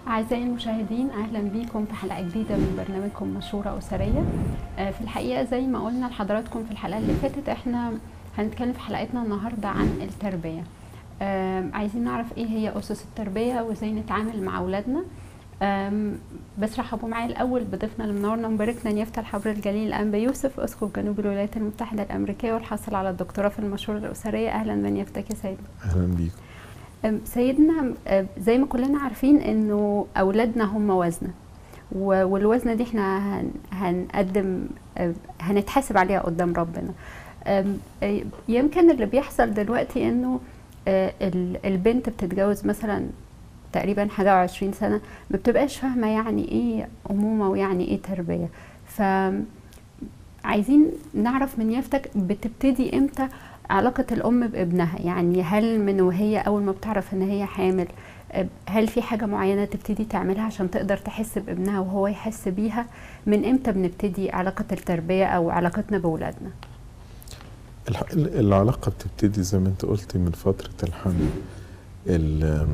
أعزائي المشاهدين أهلا بيكم في حلقة جديدة من برنامجكم مشورة أسرية آه، في الحقيقة زي ما قلنا لحضراتكم في الحلقة اللي فاتت احنا هنتكلم في حلقتنا النهاردة عن التربية آم، عايزين نعرف ايه هي أسس التربية وازاي نتعامل مع أولادنا آم، بس رحبوا معايا الأول بضيفنا اللي منورنا ومباركنا نيافة الحبر الجليل الأنبا يوسف أسقف جنوب الولايات المتحدة الأمريكية والحاصل على الدكتوراه في المشورة الأسرية أهلا بنيافتك يا سيدنا اهلا بيكم أم، سيدنا أم، زي ما كلنا عارفين انه اولادنا هم وزنه و- والوزنه دي احنا هن- هنقدم أم، هنتحاسب عليها قدام ربنا أم، أي- يمكن اللي بيحصل دلوقتي انه آه، ال- البنت بتتجوز مثلا تقريبا حاجة وعشرين سنة ما بتبقاش فاهمة يعني ايه أمومة ويعني ايه تربية ف عايزين نعرف من يافتك بتبتدي امتى علاقة الأم بابنها يعني هل من وهي أول ما بتعرف إن هي حامل أه، هل في حاجة معينة تبتدي تعملها عشان تقدر تحس بابنها وهو يحس بيها من امتى بنبتدي علاقة التربية أو علاقتنا بولادنا الح- ال- العلاقة بتبتدي زي ما انت قلتي من فترة الحمل ال-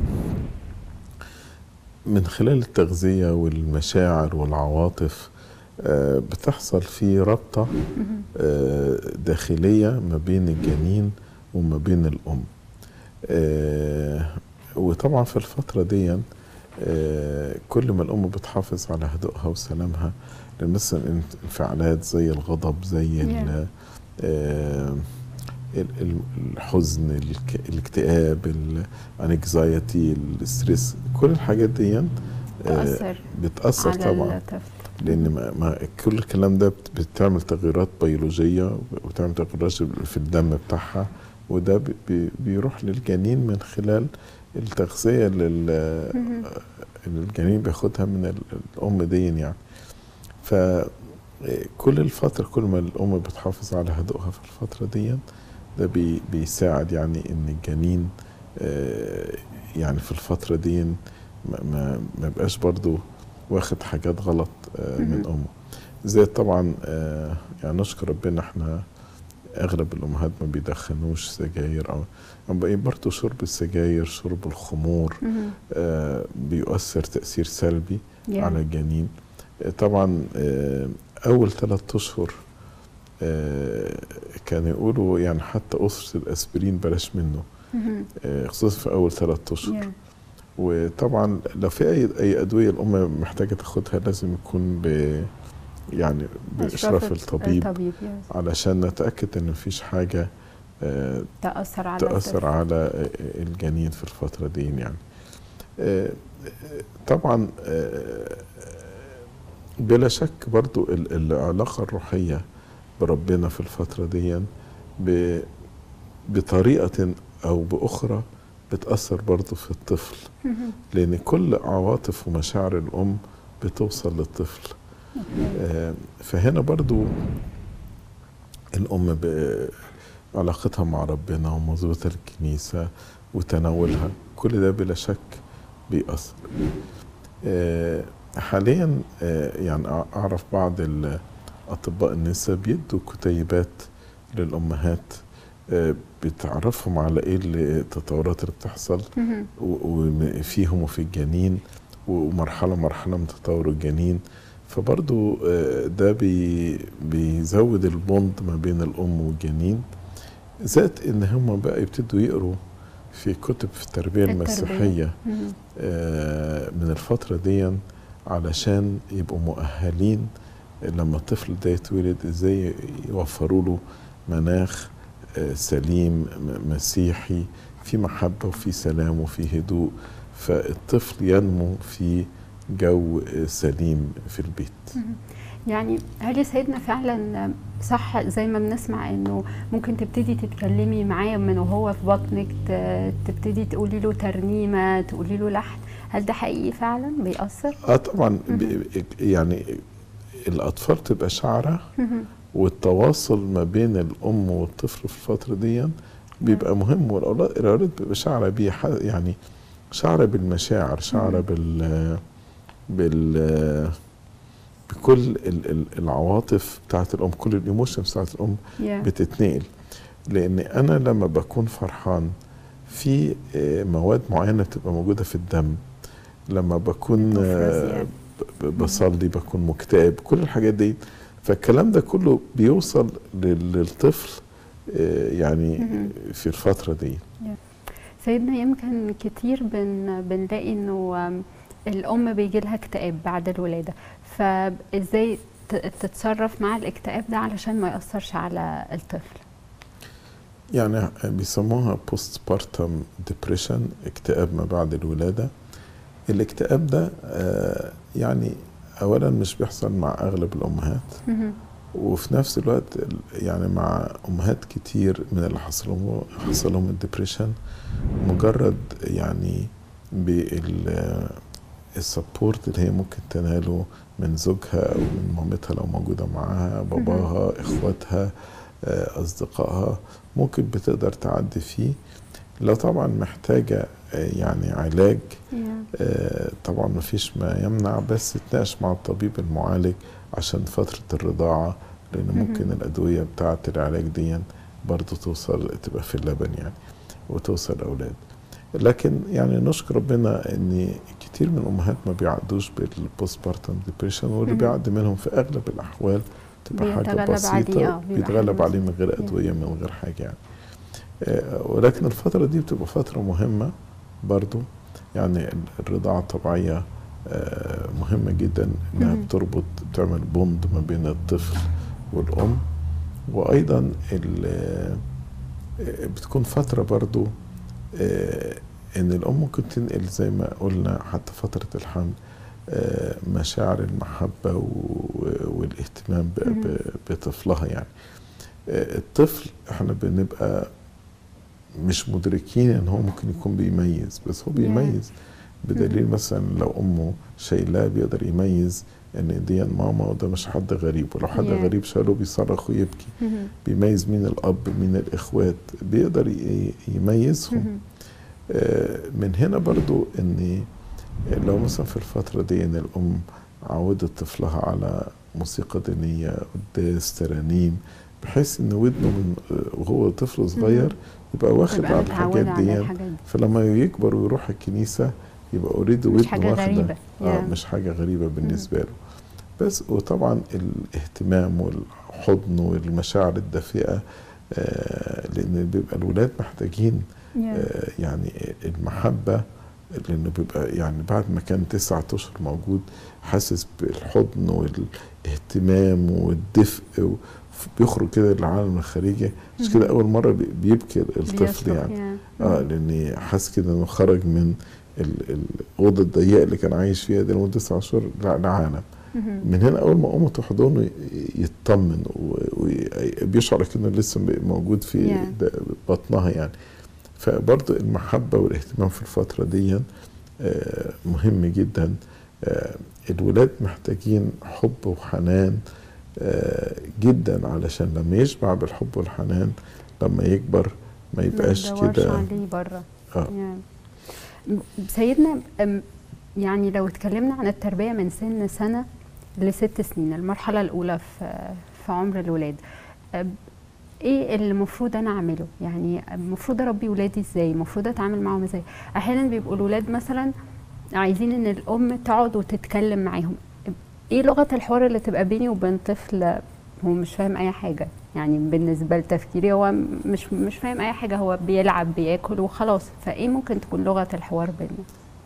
من خلال التغذية والمشاعر والعواطف آه، بتحصل في رابطة مهم. آه، داخلية ما بين الجنين وما بين الأم آه، وطبعا في الفترة دي آه، كل ما الأم بتحافظ على هدوءها وسلامها لأن مثلا انفعالات زي الغضب زي ال- آه، ال- ال- الحزن الك- الاكتئاب الانكزايتي الستريس كل الحاجات دي آه، تأثر بتأثر على طبعا الطفل لان ما ما كل الكلام ده بت- بتعمل تغييرات بيولوجيه وتعمل تغييرات في الدم بتاعها وده بي- بي- بيروح للجنين من خلال التغذيه اللي ال- مهم. اللي الجنين بياخدها من ال- الام دي يعني ف كل الفترة كل ما الأم بتحافظ على هدوءها في الفترة دي ده بي بيساعد يعني إن الجنين آه، يعني في الفترة دي ما ما ما بقاش برضو واخد حاجات غلط آه، من مهم. أمه زي طبعا آه، يعني نشكر ربنا احنا أغلب الأمهات ما بيدخنوش سجاير أو أو بقى برضو شرب السجاير شرب الخمور مهم. آه، بيؤثر تأثير سلبي يعني. على الجنين آه، طبعا آه، اول ثلاث اشهر آه، كانوا يقولوا يعني حتى قرص الاسبرين بلاش منه مهم. آه، خصوصا في اول ثلاث اشهر يعني. وطبعا لو في اي اي ادويه الام محتاجه تاخدها لازم يكون ب يعني باشراف الطبيب الطبيب yes. علشان نتاكد ان مفيش حاجه آه، تأثر على تأثر الطفل. على الجنين في الفترة دي يعني آه، طبعا آه، بلا شك برضو ال- العلاقة الروحية بربنا في الفترة دي ب- بطريقة أو بأخرى بتأثر برضو في الطفل مهم. لأن كل عواطف ومشاعر الأم بتوصل للطفل أوكي. آه، فهنا برضو الأم ب- علاقتها مع ربنا ومظبوطة الكنيسة وتناولها كل ده بلا شك بيأثر آه، حاليا آه، يعني أع- أعرف بعض ال- أطباء النساء بيدوا كتيبات للأمهات آه، بتعرفهم على إيه التطورات اللي بتحصل مهم. وفيهم وفي الجنين ومرحلة مرحلة من تطور الجنين فبرضو آه، ده بي بيزود البوند ما بين الأم والجنين زائد إن هم بقى يبتدوا يقروا في كتب في التربية التربية. المسيحية مهم. آه، من الفترة دي علشان يبقوا مؤهلين لما الطفل ده يتولد ازاي يوفروا له مناخ آه، سليم م- مسيحي في محبة وفي سلام وفي هدوء فالطفل ينمو في جو آه، سليم في البيت مهم. يعني هل يا سيدنا فعلا صح زي ما بنسمع انه ممكن تبتدي تتكلمي معاه من وهو في بطنك ت- تبتدي تقولي له ترنيمه تقولي له لحن هل ده حقيقي فعلا بيأثر؟ اه طبعا ب- يعني الاطفال تبقى شعره مهم. والتواصل ما بين الام والطفل في الفتره دي بيبقى مهم والاولاد الاولاد بيبقى شعره بيه ح- يعني شعره بالمشاعر شعره مم. بال بال بكل ال- ال- العواطف بتاعت الام كل الايموشنز بتاعت الام Yeah. بتتنقل لان انا لما بكون فرحان في آه، مواد معينه بتبقى موجوده في الدم لما بكون بتفرز آه، يعني. ب- ب- بصلي بكون مكتئب كل الحاجات دي فالكلام ده كله بيوصل لل- للطفل آه، يعني مهم. في الفترة دي سيدنا يمكن كتير بن بنلاقي انه آم، الام بيجي لها اكتئاب بعد الولاده فازاي ت- تتصرف مع الاكتئاب ده علشان ما ياثرش على الطفل يعني بيسموها بوست بارتم ديبريشن اكتئاب ما بعد الولادة الاكتئاب ده آه، يعني أولا مش بيحصل مع أغلب الأمهات مهم. وفي نفس الوقت ال- يعني مع أمهات كتير من اللي حصل لهم حصل لهم الدبريشن مجرد يعني بالسبورت اللي هي ممكن تناله من زوجها أو من مامتها لو موجودة معاها باباها إخواتها آه، أصدقائها ممكن بتقدر تعدي فيه لو طبعا محتاجة آه، يعني علاج يا. آه، طبعا ما فيش ما يمنع بس تناقش مع الطبيب المعالج عشان فترة الرضاعة لأن مهم. ممكن الأدوية بتاعة العلاج دي برضو توصل تبقى في اللبن يعني وتوصل الأولاد لكن يعني نشكر ربنا ان كتير من الامهات ما بيعدوش بالبوست بارتم ديبريشن واللي مهم. بيعدي منهم في اغلب الاحوال تبقى حاجه بيتغلب عليه، بسيطه آه، بيبقى بيتغلب حاجة عليه من غير بسيطة. ادويه من غير حاجه يعني آه، ولكن الفتره دي بتبقى فتره مهمه برضو يعني الرضاعه الطبيعيه آه، مهمه جدا انها مهم. بتربط بتعمل بوند ما بين الطفل والام وايضا ال- آه، بتكون فتره برضو آه، ان الام ممكن تنقل زي ما قلنا حتى فتره الحمل آه، مشاعر المحبه و- والاهتمام ب- مهم. ب- بطفلها يعني آه، الطفل احنا بنبقى مش مدركين ان هو ممكن يكون بيميز بس هو Yeah. بيميز بدليل مهم. مثلا لو امه شايلاه بيقدر يميز ان دي ماما وده مش حد غريب ولو حد Yeah. غريب شاله بيصرخ ويبكي مهم. بيميز مين الاب مين الاخوات بيقدر ي- يميزهم مهم. آه، من هنا برضو ان لو مثلا في الفترة دي ان الام عودت طفلها على موسيقى دينية قداس ترانيم بحيث ان ودنه من آه، وهو طفل صغير يبقى واخد يبقى على متعود الحاجات على دي الحاجات دي فلما يكبر ويروح الكنيسة يبقى اوريدي مش ودنه حاجه واخدة غريبه اه يا. مش حاجة غريبة بالنسبة له بس وطبعا الاهتمام والحضن والمشاعر الدافئة آه، لأن بيبقى الولاد محتاجين يا. آه، يعني المحبة لأنه بيبقى يعني بعد ما كان تسعة أشهر موجود حاسس بالحضن والاهتمام والدفء و- بيخرج كده للعالم الخارجي مش كده مهم. أول مرة بي- بيبكي الطفل بيصرخ، يعني يا. اه مم. لأن حاسس كده إنه خرج من ال- الأوضة الضيقة اللي كان عايش فيها دي لمدة تسعة أشهر لعالم مهم. من هنا اول ما امه تحضنه ي- يطمن وبيشعر انه لسه موجود في Yeah. د- بطنها يعني فبرضه المحبه والاهتمام في الفتره دي آه، مهم جدا آه، الولاد محتاجين حب وحنان آه، جدا علشان لما يشبع بالحب والحنان لما يكبر ما يبقاش ما ندورش كده عليه بره آه. يعني سيدنا أم، يعني لو اتكلمنا عن التربية من سن سنة لست سنين المرحلة الأولى في في عمر الولاد أم، ايه اللي المفروض انا اعمله يعني المفروض اربي ولادي ازاي المفروض اتعامل معاهم ازاي احيانا بيبقوا الولاد مثلا عايزين ان الام تقعد وتتكلم معاهم ايه لغه الحوار اللي تبقى بيني وبين طفل هو مش فاهم اي حاجه يعني بالنسبه لتفكيري هو مش مش فاهم اي حاجه هو بيلعب بياكل وخلاص فايه ممكن تكون لغه الحوار بيننا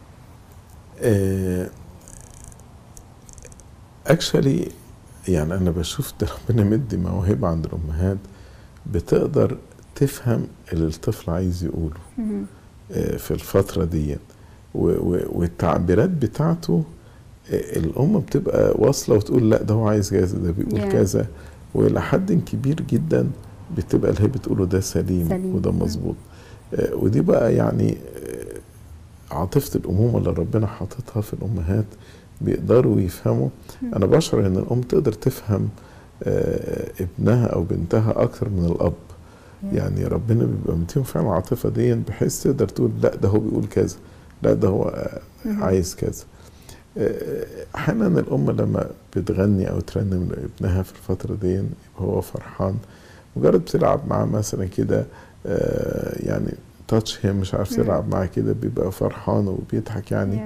اكشلي يعني انا بشوف ده ربنا مدي موهبه عند الامهات بتقدر تفهم اللي الطفل عايز يقوله مهم. آه، في الفتره دي و- و- والتعبيرات بتاعته آه، الام بتبقى واصله وتقول لا ده هو عايز كذا ده بيقول Yeah. كذا والى حد كبير جدا بتبقى اللي هي بتقوله ده سليم, سليم. وده مم. مظبوط آه، ودي بقى يعني آه، عاطفه الامومه اللي ربنا حاططها في الامهات بيقدروا يفهموا مم. انا بشعر ان الام تقدر تفهم آه، ابنها او بنتها اكثر من الاب يعني ربنا بيبقى مديهم فعلا العاطفه دي بحيث تقدر تقول لا ده هو بيقول كذا لا ده هو آه، مهم. عايز كذا آه، احيانا الام لما بتغني او ترنم لابنها في الفتره دي يبقى هو فرحان مجرد بتلعب معاه مثلا كده آه، يعني تاتش هيم مش عارف مم. تلعب معاه كده بيبقى فرحان وبيضحك يعني Yeah.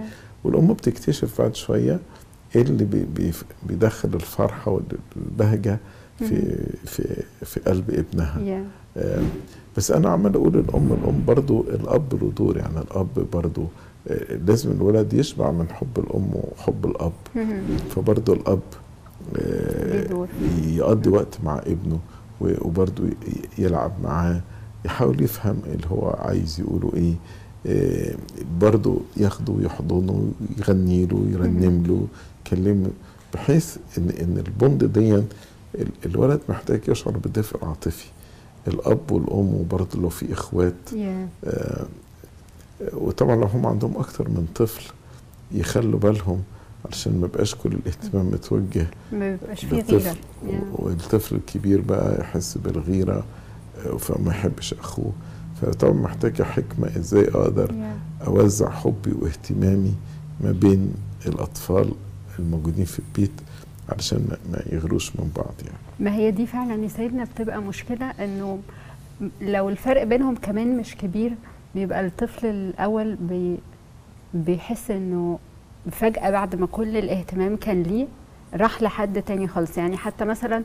والام بتكتشف بعد شويه ايه اللي بي بي بيدخل الفرحه والبهجه في في في قلب ابنها yeah. آه، بس انا عمال اقول الام الام برضو الاب له دور يعني الاب برضو آه، لازم الولد يشبع من حب الام وحب الاب مهم. فبرضو الاب ليه آه، دور. يقضي وقت مع ابنه و- وبرضو ي- يلعب معاه يحاول يفهم اللي هو عايز يقوله ايه آه، برضو ياخده ويحضنه يغني له يرنم له يكلمه بحيث ان ان البوند دي ال- الولد محتاج يشعر بالدفء العاطفي الاب والام وبرضه لو في اخوات yeah. آه، وطبعا لو هم عندهم اكتر من طفل يخلوا بالهم علشان ما يبقاش كل الاهتمام متوجه ما بيبقاش فيه للطفل غيره yeah. والطفل الكبير بقى يحس بالغيرة آه، فما يحبش أخوه فطبعا محتاجة حكمة إزاي أقدر yeah. أوزع حبي واهتمامي ما بين الأطفال الموجودين في البيت علشان ما- ما يغروش من بعض يعني ما هي دي فعلا يا سيدنا بتبقى مشكلة انه لو الفرق بينهم كمان مش كبير بيبقى الطفل الاول بي بيحس انه فجأة بعد ما كل الاهتمام كان ليه راح لحد تاني خالص يعني حتى مثلا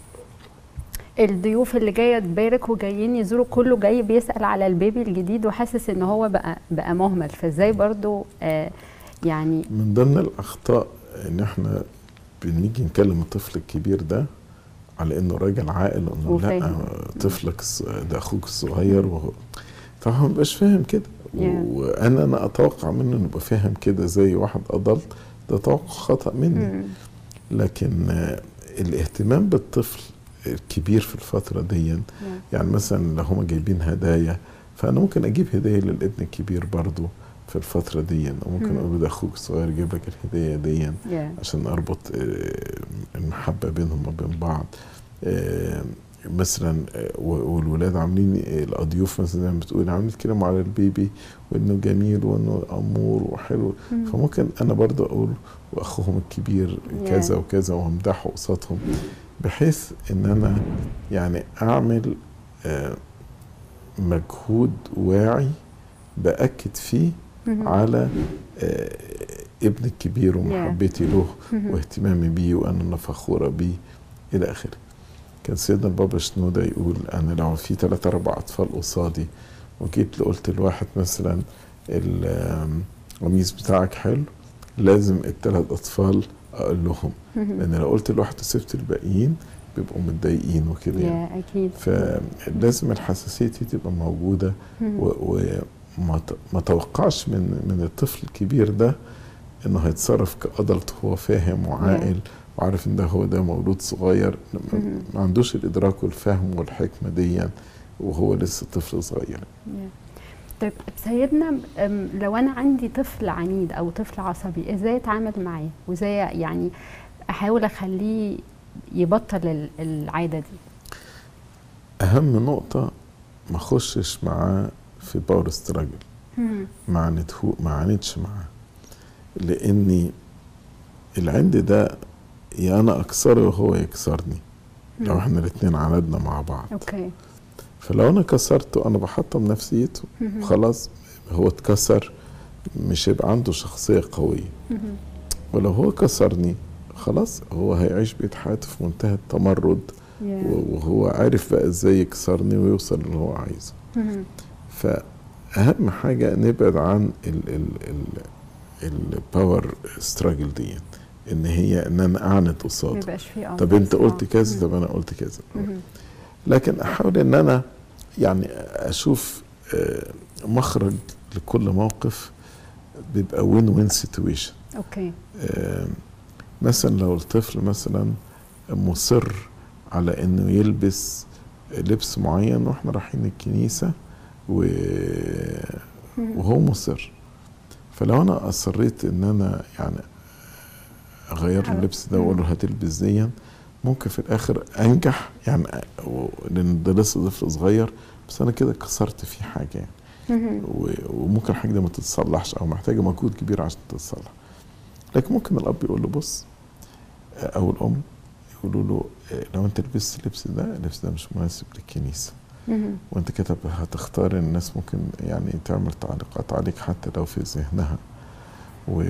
الضيوف اللي جايه تبارك وجايين يزوروا كله جاي بيسأل على البيبي الجديد وحاسس ان هو بقى بقى مهمل فازاي برضو آه يعني من ضمن الأخطاء إن إحنا بنيجي نكلم الطفل الكبير ده على إنه راجل عاقل وإنه وفاهم. لا طفلك الص- ده أخوك الصغير وهو طبعا ما بيبقاش فاهم كده Yeah. وانا انا اتوقع منه انه يبقى فاهم كده زي واحد ادلت ده توقع خطا مني مم. لكن آه، الاهتمام بالطفل الكبير في الفتره دي yeah. يعني مثلا لو هما جايبين هدايا فانا ممكن اجيب هديه للابن الكبير برضه في الفتره دي وممكن مم. اقول له ده اخوك الصغير يجيب لك الهديه دي yeah. عشان اربط آه، المحبه بينهم وبين بعض آه، مثلا آه، و- والولاد عاملين آه، الاضيوف مثلا زي ما بتقول عاملين يتكلموا على البيبي وانه جميل وانه امور وحلو مم. فممكن انا برضه اقول واخوهم الكبير كذا Yeah. وكذا وامدحه قصادهم بحيث ان انا يعني اعمل آه، مجهود واعي باكد فيه مم. على آه، ابن الكبير ومحبتي له مم. واهتمامي بيه وان انا فخوره بيه الى اخره كان سيدنا البابا شنودة يقول انا لو في ثلاث اربع اطفال قصادي وجيت قلت لواحد مثلا القميص بتاعك حلو لازم الثلاث اطفال اقول لهم مم. لان لو قلت لواحد وسبت الباقيين بيبقوا متضايقين وكده يعني يا اكيد فلازم الحساسيه دي تبقى موجوده مم. و- وما ت- ما توقعش من من الطفل الكبير ده انه هيتصرف كادلت هو فاهم وعاقل وعارف ان ده هو ده مولود صغير ما- مم. ما عندوش الادراك والفهم والحكمه دي وهو لسه طفل صغير يا. طيب سيدنا أم، لو انا عندي طفل عنيد او طفل عصبي ازاي اتعامل معاه وازاي يعني احاول اخليه يبطل ال- العاده دي اهم نقطه ما اخشش معاه في باور ستراجل ما عاندهو ما عاندش معاه لاني العند ده يا انا اكسره وهو يكسرني لو مم. احنا الاتنين عاندنا مع بعض اوكي فلو انا كسرته انا بحطم نفسيته مهم. خلاص هو اتكسر مش هيبقى عنده شخصية قوية مهم. ولو هو كسرني خلاص هو هيعيش بيت حياته في منتهى التمرد يا. و- وهو عارف بقى ازاي يكسرني ويوصل اللي هو عايزه مهم. فأهم حاجة نبعد عن ال ال ال الباور ستراجل دي ان هي ان انا اعند ما قصاده يبقاش فيه طب انت صراع. قلت كذا مم. طب انا قلت كذا مهم. لكن احاول ان انا يعني اشوف آه، مخرج لكل موقف بيبقى وين وين سيتويشن اوكي مثلا لو الطفل مثلا مصر على انه يلبس لبس معين واحنا رايحين الكنيسه و... مهم. وهو مصر فلو انا اصريت ان انا يعني اغير له اللبس ده واقول له هتلبس ديا ممكن في الاخر انجح يعني و- لان ده لسه طفل صغير بس انا كده كسرت فيه حاجه يعني مهم. و- وممكن الحاجه دي ما تتصلحش او محتاجه مجهود كبير عشان تتصلح لكن ممكن الاب يقول له بص آه، او الام يقولوا له آه، لو انت لبست اللبس ده اللبس ده مش مناسب للكنيسه مهم. وانت كده هتختار الناس ممكن يعني تعمل تعليقات عليك حتى لو في ذهنها و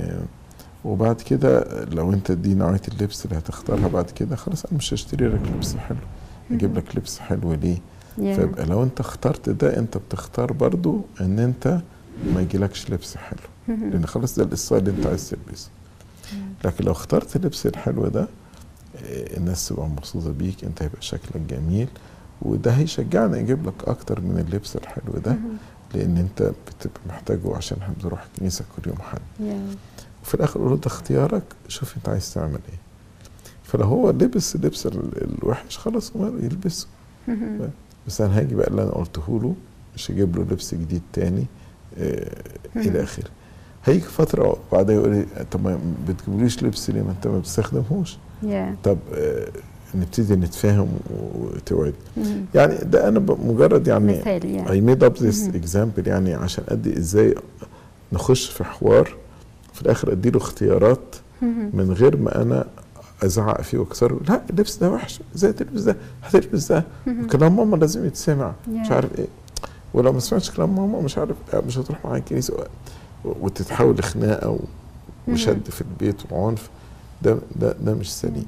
وبعد كده لو انت دي نوعيه اللبس اللي هتختارها بعد كده خلاص انا مش هشتري لك لبس حلو اجيب لك لبس حلو ليه Yeah. فيبقى لو انت اخترت ده انت بتختار برضو ان انت ما يجيلكش لبس حلو مهم. لان خلاص ده الستايل اللي انت عايز تلبسه لكن لو اخترت اللبس الحلو ده آه، الناس تبقى مبسوطه بيك انت هيبقى شكلك جميل وده هيشجعنا يجيب لك اكتر من اللبس الحلو ده مهم. لان انت بتبقى محتاجه عشان احنا بنروح الكنيسه كل يوم حد Yeah. وفي الاخر قول له ده اختيارك شوف انت عايز تعمل ايه فلو هو لبس اللبس ال- الوحش خلاص هو يلبسه مهم. بس انا هاجي بقى اللي انا قلته له مش هجيب له لبس جديد تاني آه مم. الى اخره هيجي فتره بعدها يقول لي طب ما بتجيبليش لبس ليه ما انت ما بتستخدمهوش Yeah. طب آه نبتدي نتفاهم وتوعد مهم. يعني ده انا ب- مجرد يعني مثال يعني I made up this مهم. example يعني عشان ادي ازاي نخش في حوار في الاخر اديله اختيارات مهم. من غير ما انا ازعق فيه واكسره لا اللبس ده وحش ازاي تلبس ده هتلبس ده مهم. كلام ماما لازم يتسمع مش Yeah. عارف ايه ولو ما سمعتش كلام ماما مش عارف مش هتروح معايا الكنيسه و- وتتحول لخناقه و- وشد في البيت وعنف ده ده ده مش سليم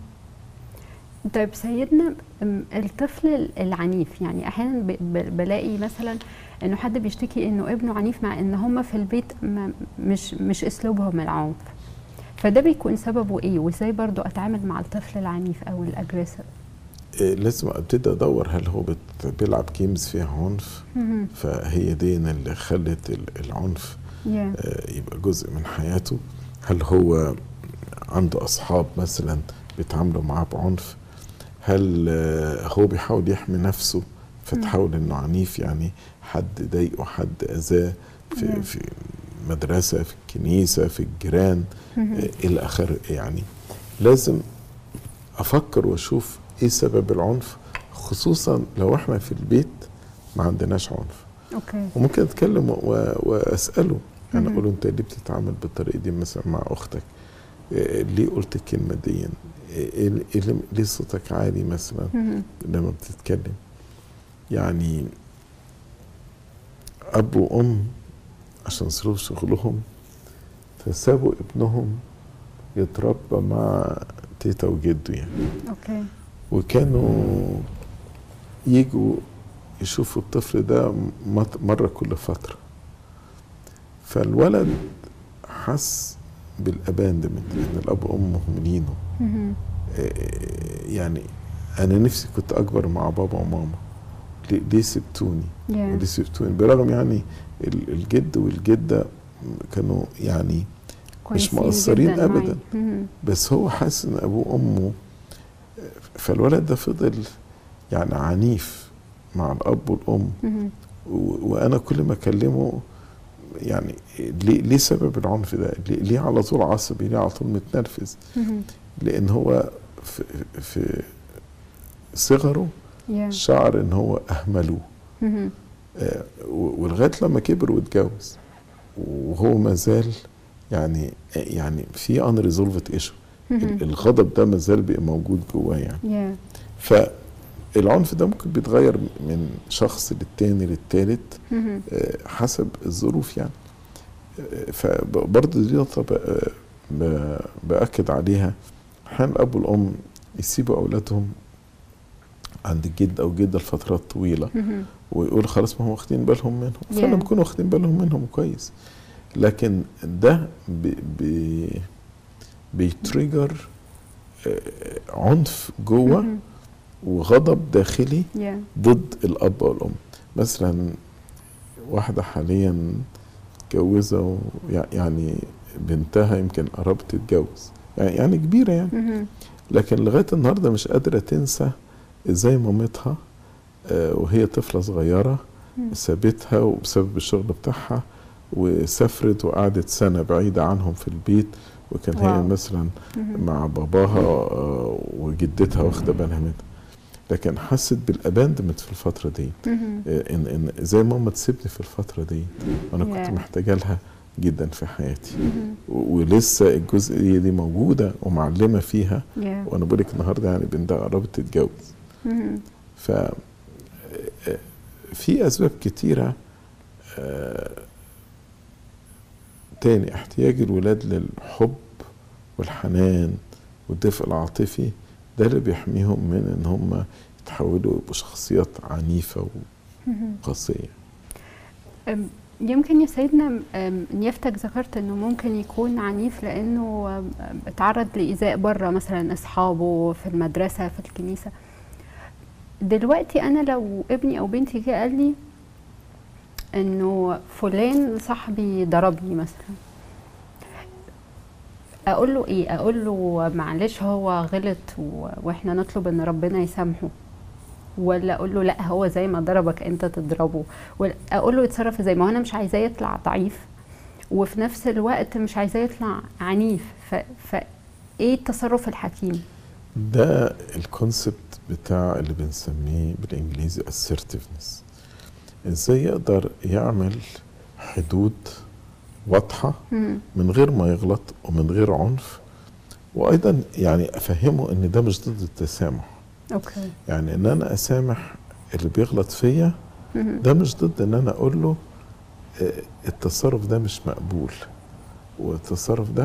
طيب سيدنا أم، الطفل العنيف يعني احيانا ب- ب- بلاقي مثلا انه حد بيشتكي انه ابنه عنيف مع ان هم في البيت ما مش مش اسلوبهم العنف فده بيكون سببه ايه وازاي برضو اتعامل مع الطفل العنيف او الاجريسيف إيه لازم ابتدي ادور هل هو بت- بيلعب جيمز فيها عنف مهم. فهي دي اللي خلت ال- العنف Yeah. آه، يبقى جزء من حياته هل هو عنده اصحاب مثلا بيتعاملوا معاه بعنف هل آه، هو بيحاول يحمي نفسه فتحاول انه عنيف يعني حد ضايقه حد اذاه في نعم. في مدرسه في الكنيسه في الجيران مهم. آه، الى اخره يعني لازم افكر واشوف ايه سبب العنف خصوصا لو احنا في البيت ما عندناش عنف اوكي وممكن اتكلم و- و- واساله انا مهم. اقول له انت ليه بتتعامل بالطريقه دي مثلا مع اختك إيه ليه قلت الكلمه دي إيه إيه ليه- ليه صوتك عالي مثلا مهم. لما بتتكلم يعني اب وام عشان ظروف شغلهم فسابوا ابنهم يتربى مع تيتا وجده يعني اوكي وكانوا يجوا يشوفوا الطفل ده مت- مرة كل فترة فالولد حس بالاباندمنت ان الاب وام مهملينه مهم. إيه يعني انا نفسي كنت اكبر مع بابا وماما ليه- ليه سبتوني Yeah. وليه سبتوني برغم يعني ال- الجد والجده كانوا يعني كويسين مقصرين جداً معي. أبداً. مهم. بس هو حاسس ان ابوه وامه فالولد ده فضل يعني عنيف مع الاب والام مهم. و- وانا كل ما اكلمه يعني ليه ليه سبب العنف ده؟ ليه, ليه على طول عصبي؟ ليه على طول متنرفز؟ مهم. لان هو في, في صغره Yeah. شعر ان هو اهملوه مهم. آه، و- ولغايه لما كبر واتجوز وهو ما زال يعني يعني في ان ريزولفد ايشو مهم. الغضب ده ما زال بيبقى موجود جواه يعني Yeah. فالعنف ده ممكن بيتغير من شخص للتاني للتالت مهم. آه، حسب الظروف يعني آه، فبرضه دي نقطة ب- ب- بأكد عليها أحيانا الأب والأم يسيبوا أولادهم عند الجد أو الجدة لفترات طويلة مهم. ويقول خلاص ما هم واخدين بالهم منهم Yeah. فعلا بيكونوا واخدين بالهم منهم كويس لكن ده بي بي بيتريجر آه، عنف جوه مهم. وغضب داخلي Yeah. ضد الاب والام مثلا واحده حاليا متجوزه ويع- يعني بنتها يمكن قربت تتجوز يعني يعني كبيره يعني مهم. لكن لغايه النهارده مش قادره تنسى ازاي مامتها آه، وهي طفله صغيره مم. سابتها وبسبب الشغل بتاعها وسافرت وقعدت سنه بعيده عنهم في البيت وكان هي واو. مثلا مهم. مع باباها آه، وجدتها واخده بالها منها لكن حست بالاباندمنت في الفتره دي مهم. آه، ان ان زي ماما تسيبني في الفتره دي انا كنت Yeah. محتاجه لها جدا في حياتي مهم. و- ولسه الجزئيه دي موجوده ومعلمه فيها Yeah. وانا بقول لك النهارده يعني بنتها قربت تتجوز مهم. ف آه، في اسباب كتيره آه، تاني احتياج الولاد للحب والحنان والدفء العاطفي ده اللي بيحميهم من ان هم يتحولوا يبقوا شخصيات عنيفة وقاسية أم، يمكن يا سيدنا أم، نيافتك ذكرت انه ممكن يكون عنيف لانه أم، اتعرض لايذاء بره مثلا اصحابه في المدرسه في الكنيسه دلوقتي انا لو ابني او بنتي جه قال لي انه فلان صاحبي ضربني مثلا اقول له ايه اقول له معلش هو غلط و- واحنا نطلب ان ربنا يسامحه ولا اقول له لا هو زي ما ضربك انت تضربه ولا اقول له يتصرف زي ما هو انا مش عايزاه يطلع ضعيف وفي نفس الوقت مش عايزاه يطلع عنيف ف, ف ايه التصرف الحكيم ده الكونسبت بتاع اللي بنسميه بالانجليزي assertiveness ازاي يقدر يعمل حدود واضحة مم. من غير ما يغلط ومن غير عنف وايضا يعني افهمه ان ده مش ضد التسامح اوكي يعني ان انا اسامح اللي بيغلط فيا مم. ده مش ضد ان انا اقول له آه، التصرف ده مش مقبول والتصرف ده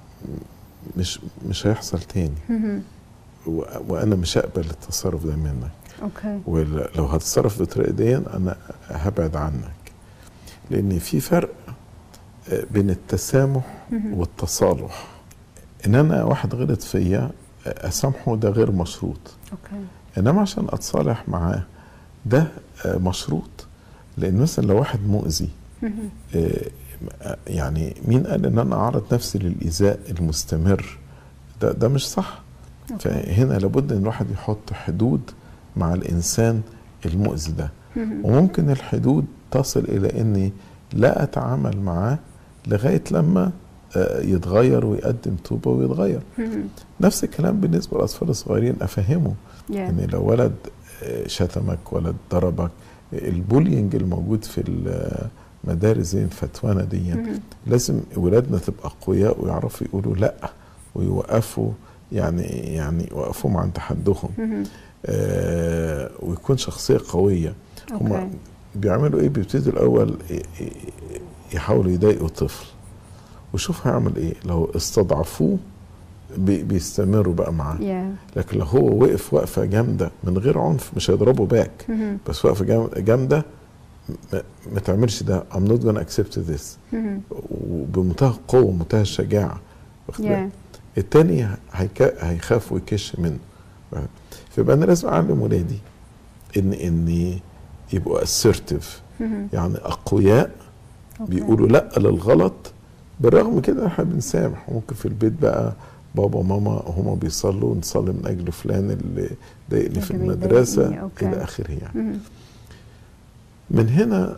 مش مش هيحصل تاني مم. و- وانا مش هقبل التصرف ده منك اوكي ولو هتتصرف بالطريقه دي انا هبعد عنك لان في فرق آه، بين التسامح مم. والتصالح ان انا واحد غلط فيا آه، اسامحه ده غير مشروط اوكي انما عشان اتصالح معاه ده آه، مشروط لان مثلا لو واحد مؤذي مم. آه، يعني مين قال ان انا اعرض نفسي للايذاء المستمر ده ده مش صح أوكي. فهنا لابد ان الواحد يحط حدود مع الانسان المؤذي ده مم. وممكن الحدود تصل الى اني لا اتعامل معاه لغايه لما آه، يتغير ويقدم توبه ويتغير مم. نفس الكلام بالنسبه للاطفال الصغيرين افهمه Yeah. ان لو ولد آه، شتمك ولد ضربك البولينج الموجود في المدارس زي الفتوانة دي مم. لازم ولادنا تبقى اقوياء ويعرفوا يقولوا لا ويوقفوا يعني يعني يوقفوهم عند حدهم مم. آه ويكون شخصيه قويه اوكي هم بيعملوا ايه بيبتدوا الاول ي- ي- يحاولوا يضايقوا الطفل وشوف هيعمل ايه لو استضعفوه بي- بيستمروا بقى معاه yeah. لكن لو هو وقف وقفه جامده من غير عنف مش هيضربه باك مم. بس وقفه جام- جامده ما, ما تعملش ده I'm not gonna accept this مم. وبمنتهى القوه ومنتهى الشجاعه واخد بالك؟ yeah. التاني هيكا- هيخاف ويكش منه فيبقى انا لازم اعلم ولادي ان ان يبقوا assertive مم. يعني اقوياء أوكي. بيقولوا لا للغلط بالرغم كده احنا بنسامح ممكن في البيت بقى بابا وماما هما بيصلوا نصلي من اجل فلان اللي ضايقني في اللي المدرسه بيضايقني، أوكي. الى اخره يعني مم. من هنا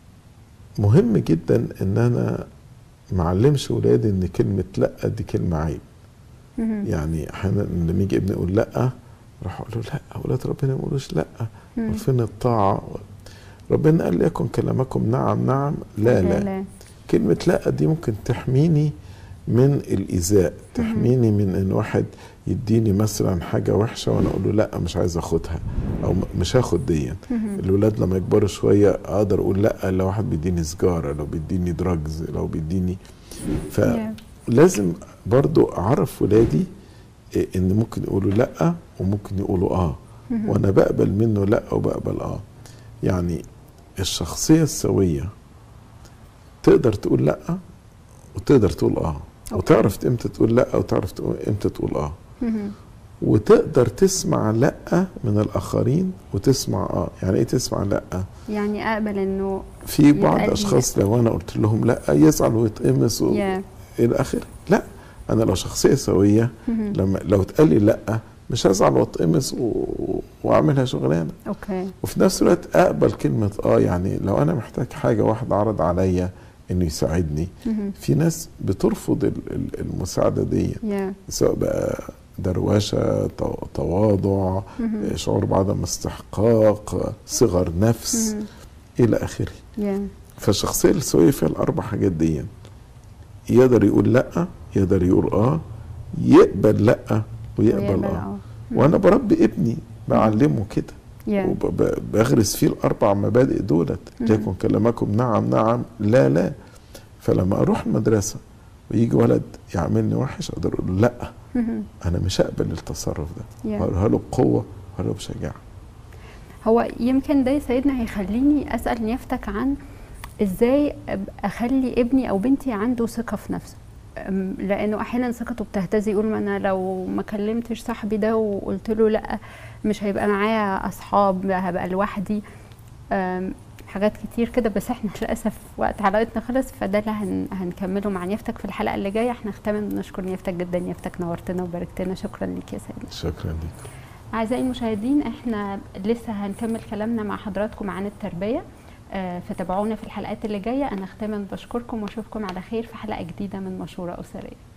مهم جدا ان انا معلمش ولادي ان كلمه لا دي كلمه عيب مم. يعني احيانا لما يجي ابني يقول لا راح اقول له لا اولاد ربنا ما يقولوش لا مم. فين الطاعه ربنا قال ليكن كلامكم نعم نعم لا لا, لا كلمة لا دي ممكن تحميني من الإيذاء تحميني من إن واحد يديني مثلا حاجة وحشة وأنا أقول له لا مش عايز أخدها أو م- مش هاخد دي مم. الولاد لما يكبروا شوية أقدر أقول لا لو واحد بيديني سجارة لو بيديني دراجز لو بيديني Yeah. فلازم برضو أعرف ولادي إيه إن ممكن يقولوا لا وممكن يقولوا آه مم. وانا بقبل منه لا وبقبل اه يعني الشخصيه السويه تقدر تقول لا وتقدر تقول اه وتعرف امتى تقول لا وتعرف تقول امتى تقول اه مم. وتقدر تسمع لا من الاخرين وتسمع اه يعني ايه تسمع لا يعني اقبل انه في بعض يبقى لي- اشخاص لو انا قلت لهم لا يزعل ويتقمص و... يا الى اخره لا انا لو شخصيه سويه مم. لما لو اتقال لي لا مش هزعل واتقمص و... واعملها شغلانه اوكي وفي نفس الوقت اقبل كلمه اه يعني لو انا محتاج حاجه واحد عرض عليا انه يساعدني مم. في ناس بترفض ال- ال- المساعده دي يا سواء بقى دروشه تو- تواضع مم. شعور بعدم استحقاق صغر نفس مم. الى اخره يا فالشخصيه السويه فيها الاربع حاجات دي يقدر يقول لا يقدر يقول اه يقبل لا ويقبل ويقبل اه اه وانا بربي ابني بعلمه كده يا وبغرس فيه الاربع مبادئ دولت مم. ليكن كلامكم نعم نعم لا لا فلما اروح المدرسه ويجي ولد يعملني وحش اقدر اقول له لا مهم. انا مش هقبل التصرف ده يا. وهقولها له بقوه وهقولها له بشجاعه هو يمكن ده يا سيدنا هيخليني اسال نيافتك عن ازاي أب- اخلي ابني او بنتي عنده ثقه في نفسه أم، لانه احيانا ثقته بتهتز يقول ما انا لو ما كلمتش صاحبي ده وقلت له لا مش هيبقى معايا اصحاب هبقى لوحدي أم، حاجات كتير كده بس احنا للاسف وقت حلقتنا خلص فده اللي هن هنكمله مع نيافتك في الحلقه اللي جايه احنا ختاما بنشكر نيافتك جدا نيافتك نورتنا وباركتنا شكرا ليك يا سيدنا شكرا ليك أعزائي المشاهدين احنا لسه هنكمل كلامنا مع حضراتكم عن التربية آه، فتابعونا في الحلقات اللي جاية أنا ختاما بشكركم وأشوفكم على خير في حلقة جديدة من مشورة أسرية